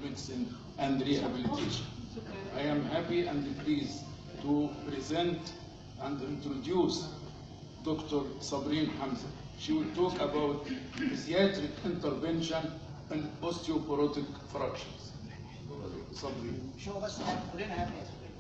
medicine and rehabilitation. I am happy and pleased to present and introduce Dr. Sabrine Hamza. She will talk about physiatric intervention and osteoporotic fractures. Sabrine. مش هو بس هاب- كلنا هابي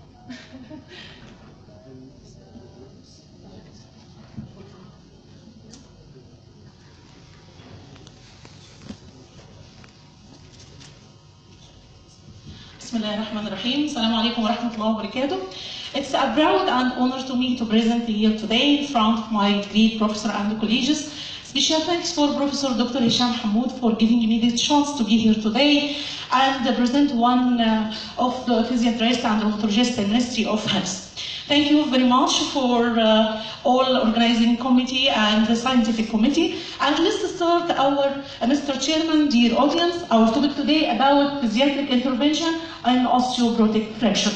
بسم الله الرحمن الرحيم السلام عليكم ورحمة الله وبركاته It's a proud and honor to me to present here today in front of my great professor and colleagues. Special thanks for Professor Dr. Hisham Hamoud for giving me the chance to be here today and present one uh, of the physiatrists and rheumatologists in Ministry of Health. Thank you very much for uh, all organizing committee and the scientific committee. And let's start our, uh, Mr. Chairman, dear audience, our topic today about physiatric intervention and osteoporotic fracture.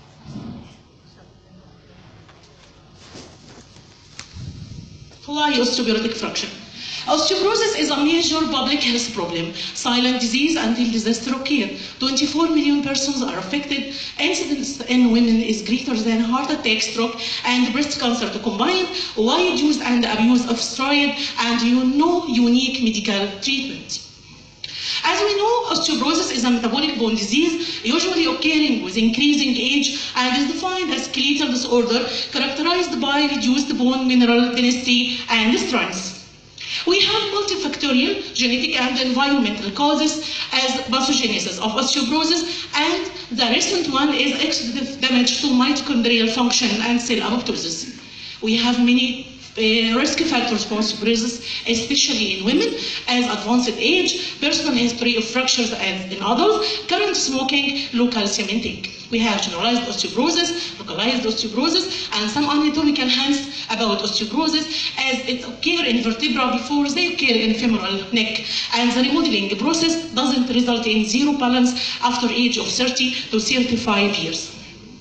Why osteoporotic fracture? Osteoporosis is a major public health problem, silent disease until disaster occur. 24 million persons are affected. Incidence in women is greater than heart attack, stroke, and breast cancer to combine. Wide use and abuse of steroid, and you know unique medical treatment. As we know, osteoporosis is a metabolic bone disease usually occurring with increasing age and is defined as skeletal disorder characterized by reduced bone mineral density and strength. We have multifactorial genetic and environmental causes as pathogenesis of osteoporosis, and the recent one is oxidative damage to mitochondrial function and cell apoptosis. We have many uh, risk factors for osteoporosis, especially in women, as advanced age, personal history of fractures as in adults, current smoking, low calcium intake. We have generalized osteoporosis, localized osteoporosis, and some anatomical hints about osteoporosis as it occurs in vertebra before they occur in femoral neck. And the remodeling process doesn't result in zero balance after age of 30 to 35 years.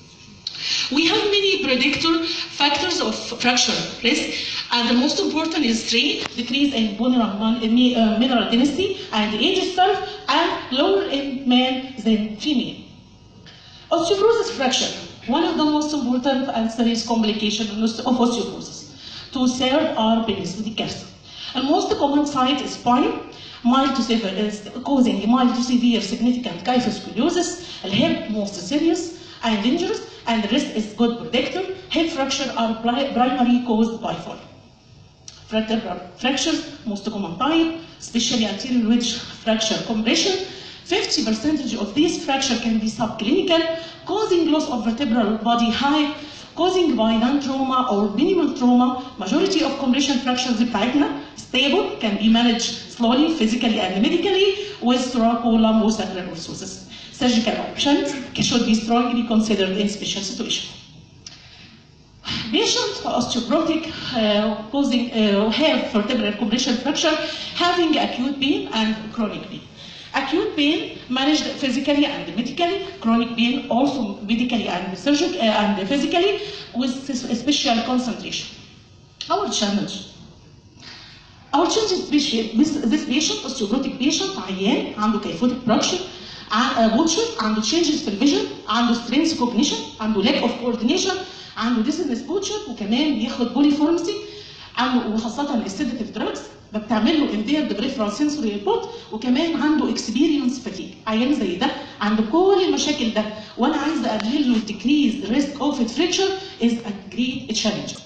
We have many predictor factors of fracture risk, and the most important is three: decrease in bone mineral, uh, mineral density and age itself, and lower in man than female. Osteoporosis fracture, one of the most important and serious complications of osteoporosis. Two thirds are penis with the calcium. And most common site is spine, mild to severe, is causing mild to severe significant kyphoscoliosis, the hip most serious and dangerous, and the rest is good protector. Hip fracture are pri- primarily caused by fall. Vertebral fractures, most common type, especially anterior ridge fracture compression. 50% of these fracture can be subclinical, causing loss of vertebral body height, causing by non-trauma or minimal trauma. Majority of compression fractures بتاعتنا stable, can be managed slowly, physically and medically with thoracolumosacral orthosis. Surgical options should be strongly considered in special situations. Patients with osteoporotic uh, causing uh, have vertebral compression fracture having acute pain and chronic pain. Acute pain managed physically and medically, chronic pain also medically and surgically uh, and physically with special concentration. Our challenge Our challenge is this, this patient osteoporotic patient عيان عنده kyphotic fracture بوتشر عنده changes في الفيجن عنده strength cognition عنده lack of coordination عنده dizziness بوتشر وكمان بياخد بوليفورمسي عنده وخاصة السيداتيف دراجز بتعمل له impaired peripheral sensory input وكمان عنده experience fatigue عيان زي ده عنده كل المشاكل ده وانا عايزه اقلل له decrease risk of fracture is a great challenge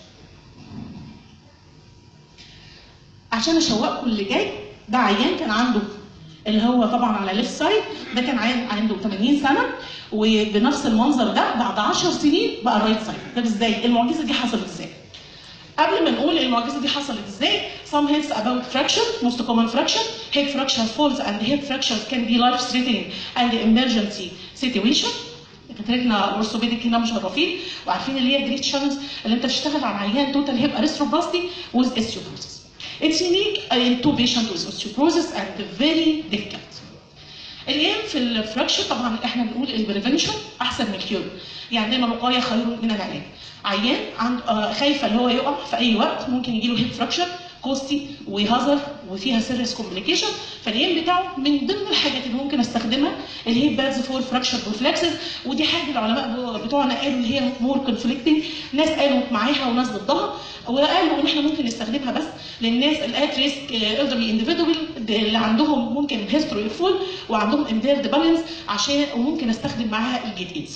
عشان اشوقكم اللي جاي ده عيان كان عنده اللي هو طبعا على ليفت سايد ده كان عيان عنده 80 سنه وبنفس المنظر ده بعد 10 سنين بقى الرايت سايد طب ازاي؟ المعجزه دي حصلت ازاي؟ قبل ما نقول المعجزه دي حصلت ازاي some hints about fracture most common fracture hip fracture falls and hip fractures can be life threatening and emergency situation دكاترتنا الاورثوبيديك هنا مشرفين وعارفين اللي هي جريت شانس اللي انت تشتغل على عيان توتال هيب اريثروبلاستي with osteoporosis It's unique in two patients with osteoporosis and very difficult. الايم في الفراكشر طبعا احنا بنقول البريفنشن احسن من الكيور يعني دايما الوقايه خير من العلاج عيان عنده آه، خايفه اللي هو يقع في اي وقت ممكن يجي له هيب فراكشر كوستي وهازر وفيها سيريس كومبليكيشن فالايم بتاعه من ضمن الحاجات اللي ممكن استخدمها اللي هي بادز فور فراكشر بروفلاكسز ودي حاجه العلماء بتوعنا قالوا اللي هي مور كونفليكتنج ناس قالوا معاها وناس ضدها وقالوا ان احنا ممكن نستخدمها بس للناس الات ريسك elderly individual اللي عندهم ممكن هيستوري فول وعندهم امبيرد بالانس عشان وممكن استخدم معاها الجيت ايدز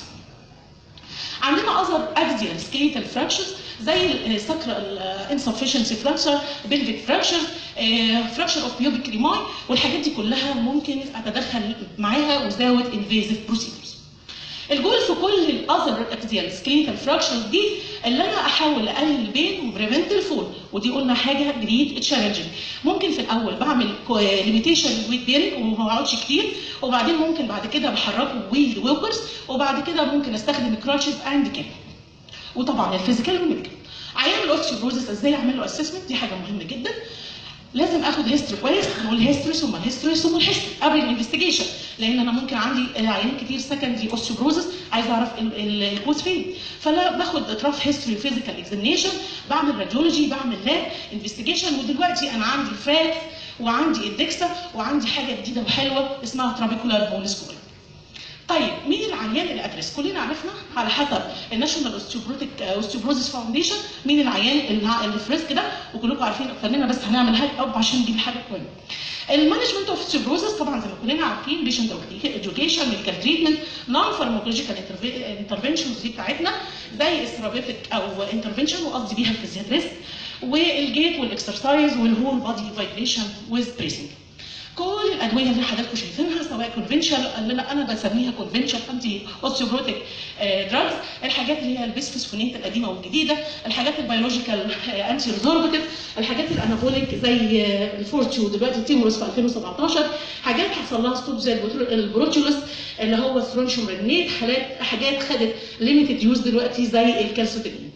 عندنا اذر اكزيال سكيليتال فراكشرز زي السكرال انسفشنسي فراكشر بلفيك فراكشر فراكشر اوف بيوبيك ريماي والحاجات دي كلها ممكن اتدخل معاها وزاوت انفيزيف بروسيدرز الجول في كل الاذر اكزيال سكيليتال فراكشرز دي اللي انا احاول اقلل البين وبريفنت الفول ودي قلنا حاجه جديد تشالنجنج ممكن في الاول بعمل ليميتيشن ويت بيرنج وما بقعدش كتير وبعدين ممكن بعد كده بحركه ويل ووكرز وبعد كده ممكن استخدم كراتشز اند كاب وطبعا الفيزيكال والميديكال عيان الاوستيوبروزس ازاي اعمل له اسسمنت دي حاجه مهمه جدا لازم اخد هيستوري كويس نقول هيستوري ثم الهيستوري ثم الهيستوري قبل الانفستيجيشن لان انا ممكن عندي عيان كتير سكندري اوستيوبروزس عايز اعرف الكوز فين فانا باخد اطراف هيستوري فيزيكال اكزامينيشن بعمل راديولوجي بعمل لاب انفستيجيشن ودلوقتي انا عندي الفات وعندي الدكسا وعندي حاجه جديده وحلوه اسمها ترابيكولار بون سكول طيب مين العيان اللي ادرس؟ كلنا عرفنا على حسب الناشونال اوستيوبروتيك اوستيوبروزيس فاونديشن مين العيان اللي في ريسك ده وكلكم عارفين اكتر مننا بس هنعمل هاك اب عشان نجيب حاجه كويسه. المانجمنت اوف اوستيوبروزيس طبعا زي ما كلنا عارفين بيشنت اديوكيشن ميديكال تريتمنت نون فارماكولوجيكال انترفنشنز دي بتاعتنا زي الثيرابيوتيك او انترفنشن وقصدي بيها الفيزياتريست والجيت والاكسرسايز والهول بادي فايبريشن ويز بريسنج. كل الادويه اللي حضراتكم شايفينها سواء كونفنشال اللي انا انا بسميها كونفنشال انتي اوستيوبروتيك دراجز الحاجات اللي هي البيسفوسفونات القديمه والجديده الحاجات البيولوجيكال انتي ريزوربتيف الحاجات الانابوليك زي الفورتيو دلوقتي تيمورس في 2017 حاجات حصل لها ستوب زي البروتيولوس اللي هو سترونشوم رينيت حاجات حاجات خدت ليميتد يوز دلوقتي زي الكالسوتين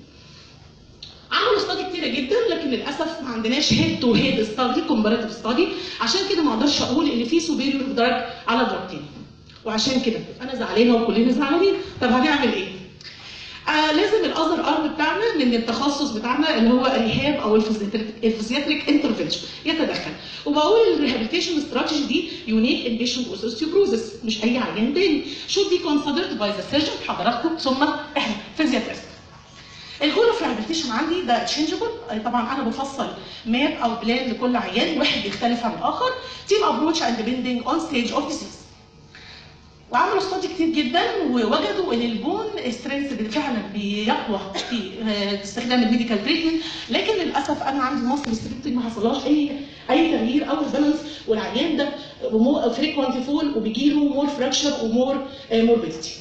عملوا استادي كتيره جدا لكن للاسف ما عندناش هيد تو هيد استادي كومباريتيف استادي عشان كده ما اقدرش اقول ان في سوبيريور دراج على دراج تاني وعشان كده انا زعلانه وكلنا زعلانين طب هنعمل ايه؟ آه لازم الاذر ارم بتاعنا من التخصص بتاعنا اللي هو الريهاب او الفيزياتريك انترفنشن يتدخل وبقول الريهابيليتيشن استراتيجي دي يونيك ان بيشنت اوستيوبروزس مش اي عيان تاني should be considered by the surgeon حضراتكم ثم احنا فيزياتريست الجول اوف ريهابيليتيشن عندي ده تشينجبل طبعا انا بفصل ماب او بلان لكل عيان واحد بيختلف عن الاخر تيم ابروتش اند ديبندنج اون ستيج اوف ديزيز وعملوا استادي كتير جدا ووجدوا ان البون سترينث فعلا بيقوى في استخدام الميديكال تريتمنت لكن للاسف انا عندي مصر سترينث ما حصلهاش اي اي تغيير او بالانس والعيان ده فريكوانت فول وبيجي له مور فراكشر ومور موربيديتي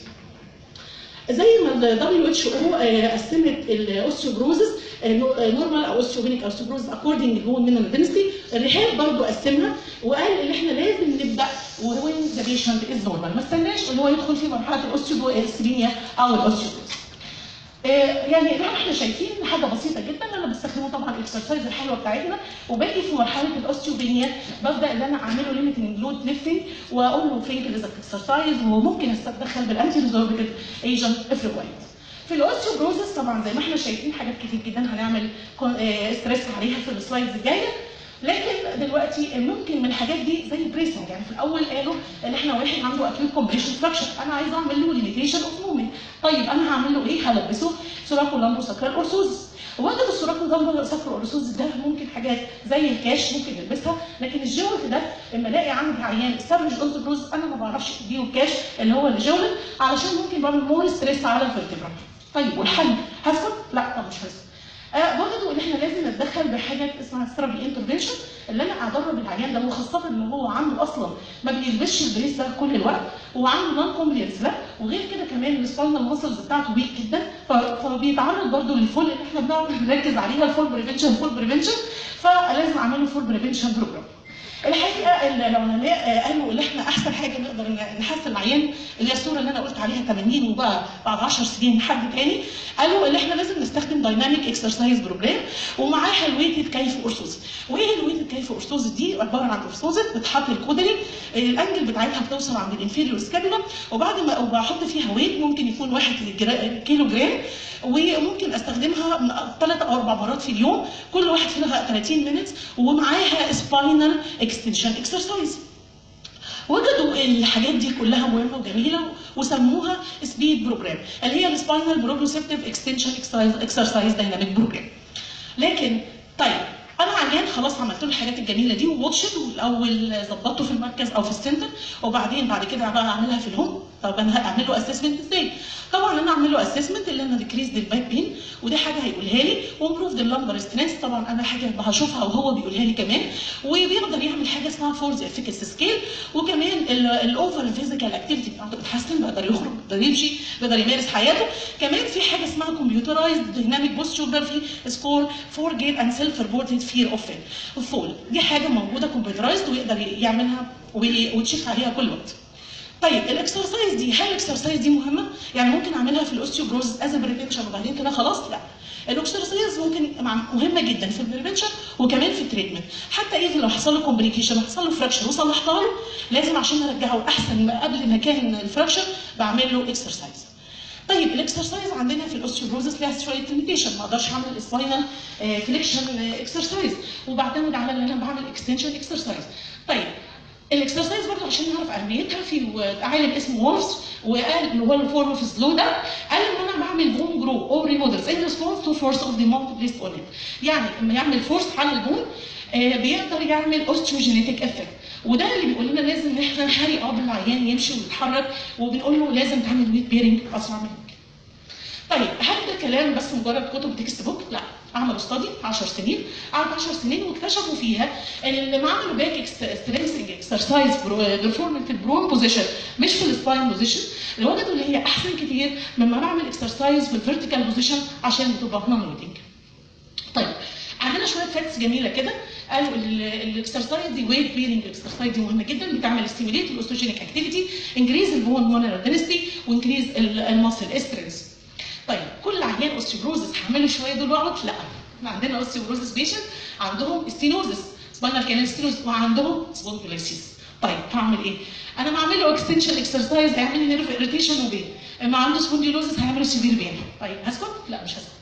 زي ما ال WHO قسمت الاوستيوبروزس نورمال او اوستيوبينيك اوستيوبروزس اكوردنج لون مينرال دنسيتي الرحاب برضو قسمها وقال ان احنا لازم نبدا وين ذا بيشنت از نورمال ما استناش ان هو يدخل في مرحله الاوستيوبوستيميا او الاوستيوبروز يعني اللي احنا شايفين حاجه بسيطه جدا انا بستخدمه طبعا الاكسرسايز الحلوه بتاعتنا وباجي في مرحله الاوستيوبينيا ببدا ان انا اعمله ليميتنج لود ليفتنج واقول له فرينكل از اكسرسايز وممكن استدخل بالانتي ريزوربتيف ايجنت اف ريكوايرد في الاوستيوبروزس طبعا زي ما احنا شايفين حاجات كتير جدا هنعمل ستريس عليها في السلايدز الجايه لكن دلوقتي ممكن من الحاجات دي زي البريسنج يعني في الاول قالوا ان احنا واحد عنده اكيوت كومبريشن فراكشر انا عايز اعمل له ليميتيشن اوف مومنت طيب انا هعمل له ايه؟ هلبسه سوراكو لامبو ساكرال اورسوزس وجد السوراكو لامبو ساكرال اورسوزس ده ممكن حاجات زي الكاش ممكن يلبسها لكن الجولت ده لما الاقي عندي عيان استابلش اوستوبروز انا ما بعرفش اديه الكاش اللي هو الجولت علشان ممكن بعمل مور ستريس على الفرتبرا طيب والحل هسكت؟ لا طب مش هسكت آه برضه ان احنا لازم نتدخل بحاجه اسمها ثيرابي انترفنشن اللي انا ادرب العيان ده وخاصه ان هو عنده اصلا ما بيلبسش البريس ده كل الوقت وعنده نون كومبلينس ده وغير كده كمان السباينال ماسلز بتاعته ويك جدا فبيتعرض برضه للفول اللي احنا بنقعد نركز عليها الفول بريفنشن فول بريفنشن فلازم اعمل له فول بريفنشن بروجرام الحقيقه العلماء قالوا ان احنا احسن حاجه نقدر نحسن العيان اللي هي الصوره اللي انا قلت عليها 80 وبقى بعد 10 سنين حد تاني قالوا ان احنا لازم نستخدم دايناميك اكسرسايز بروجرام ومعاها الويتد كيف ارثوز وايه الويتد كيف ارثوز دي عباره عن ارثوزس بتحط الكودري الانجل بتاعتها بتوصل عند الانفيريور سكابولا وبعد ما بحط فيها ويت ممكن يكون 1 كيلو جرام وممكن استخدمها ثلاث او اربع مرات في اليوم كل واحد فيها 30 مينتس ومعاها سباينال اكستنشن اكسرسايز وجدوا الحاجات دي كلها مهمه وجميله وسموها سبيد بروجرام اللي هي السباينال بروجريسيف اكستنشن اكسرسايز دايناميك بروجرام لكن طيب انا عيان خلاص عملت له الحاجات الجميله دي وواتشت والاول ظبطته في المركز او في السنتر وبعدين بعد كده بقى اعملها في الهوم طب انا هعمل له اسسمنت ازاي؟ طبعا انا اعمل له اسسمنت اللي انا ديكريز الباك بين ودي حاجه هيقولها لي وامبروف اللمبر سترينث طبعا انا حاجه هشوفها وهو بيقولها لي كمان وبيقدر يعمل حاجه اسمها فورز افيكس سكيل وكمان الاوفر فيزيكال اكتيفيتي بتاعته بتتحسن بيقدر يخرج بيقدر يمشي بيقدر يمارس حياته كمان في حاجه اسمها كمبيوترايزد دايناميك بوستشر ده في سكور فور جيت اند سيلف ريبورتد فير اوف فول دي حاجه موجوده كمبيوترايزد ويقدر يعملها وتشيك عليها كل وقت طيب الاكسرسايز دي هل الاكسرسايز دي مهمه؟ يعني ممكن اعملها في الاوستيوبروز از بريفنشن وبعدين كده خلاص؟ لا. الاكسرسايز ممكن مهمه جدا في البريفنشن وكمان في التريتمنت حتى ايفن لو حصل له كومبليكيشن حصل له فراكشر وصلحتها له لازم عشان ارجعه احسن ما قبل ما كان الفراكشر بعمل له اكسرسايز. طيب الاكسرسايز عندنا في الاوستيوبروزس ليها شويه ليميتيشن ما اقدرش اعمل السباينال فليكشن اكسرسايز وبعتمد على ان انا بعمل اكستنشن اكسرسايز. طيب الاكسرسايز برضه عشان نعرف اهميتها في عالم اسمه وولفز وقال اللي هو الفورم اوف سلو ده قال ان انا بعمل بون جرو او ريمودلز ان ريسبونس تو فورس اوف ذا موت بليست اون يعني لما يعمل فورس على البون آه بيقدر يعمل اوستيوجينيتك افكت وده اللي بيقول لنا لازم ان احنا نهري اب العيان يمشي ويتحرك وبنقول له لازم تعمل ويت بيرنج اسرع منك. طيب هل ده كلام بس مجرد كتب تكست بوك؟ لا عملوا استادي 10 سنين قعدوا 10 سنين واكتشفوا فيها ان لما عملوا باك سترينسنج اكسرسايز بيرفورمنت في البرون بوزيشن مش في السباين بوزيشن اللي وجدوا اللي هي احسن كتير مما بعمل اكسرسايز في الفيرتيكال بوزيشن عشان بتبقى نون لودنج. طيب عندنا شويه فاكتس جميله كده قالوا الاكسرسايز دي ويت بيرنج اكسرسايز دي مهمه جدا بتعمل ستيميليت الاوستوجينيك اكتيفيتي انكريز البون مونر دينستي وانكريز الماسل استرنس طيب كل عيان اوستيوبروزس هعمله شويه دول واقعد لا احنا عندنا اوستيوبروزس بيشنت عندهم ستينوزس سباينال كانال ستينوزس وعندهم سبونديلوسيس طيب هعمل ايه؟ انا بعمل له اكستنشن اكسرسايز هيعمل لي نيرف اريتيشن وبين اما عنده سبونديلوزس هيعمل له سيفير بين طيب هسكت؟ لا مش هسكت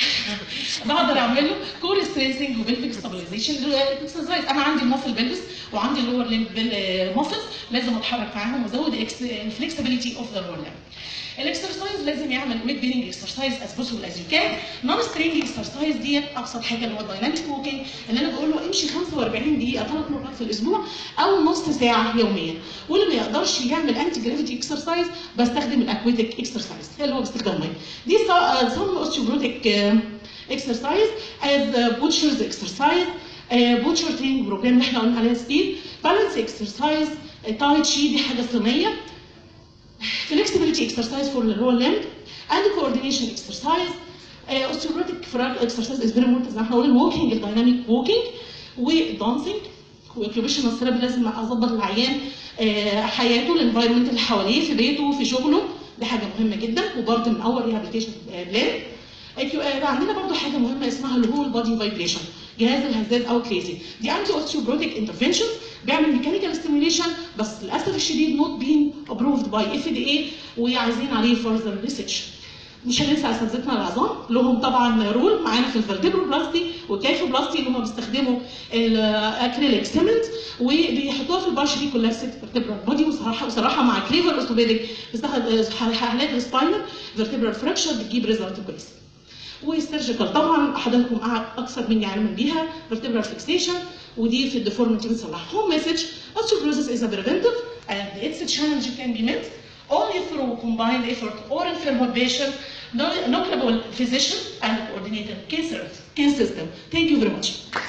بقدر اعمل له كور ستريسنج وبلفيك ستابلايزيشن اكسرسايز انا عندي الماسل بلبس وعندي اللور ماسلز لازم اتحرك معاهم وازود الفلكسبيليتي اوف ذا لور ليمب الاكسرسايز لازم يعمل ويت بيرنج اكسرسايز از بوسبل از يو كان نون سترينج اكسرسايز ديت ابسط حاجه اللي هو الدايناميك ووكينج اللي انا بقول له امشي 45 دقيقه ثلاث مرات في الاسبوع او نص ساعه يوميا واللي ما يقدرش يعمل انتي جرافيتي اكسرسايز بستخدم الاكويتيك اكسرسايز اللي هو باستخدام الميه دي سم اوستيوبروتيك اكسرسايز از بوتشرز اكسرسايز بوتشر تريننج بروجرام اللي احنا قلنا عليها سبيد بالانس اكسرسايز تاي تشي دي حاجه صينيه flexibility exercise for the lower limb and coordination exercise uh, osteoporotic exercise is very important زي ما احنا قلنا walking الدايناميك walking ودانسينج واوكيوبيشنال ثيرابي لازم اظبط العيان uh, حياته الانفايرمنت اللي حواليه في بيته في شغله دي حاجه مهمه جدا وبرضه من اول ريهابيليتيشن بلان عندنا برضه حاجه مهمه اسمها الهول بادي فايبريشن جهاز الهزاز او كريزي دي انتي اوستيوبروتيك انترفنشن بيعمل ميكانيكال ستيميوليشن بس للاسف الشديد نوت بين ابروفد باي اف دي اي وعايزين عليه فurther ريسيرش مش هننسى اساتذتنا العظام لهم طبعا رول معانا في الفرتبروبلاستي والكايفوبلاستي اللي هم بيستخدموا الاكريليك سيمنت وبيحطوها في البشري كلها ست فيرتبرال بودي وصراحه وصراحه مع كليفر اوستوبيديك بيستخدم حالات السباينال فيرتبرال فراكشر بتجيب ريزلت كويس والسيرجيكال طبعا حضراتكم اكثر مني علما بيها vertebral fixation ودي في الديفورميتي بنصلحها هوم مسج osteoporosis is a preventive and its challenge can be met only through combined effort or information knowledgeable physician and coordinated care system. Thank you very much.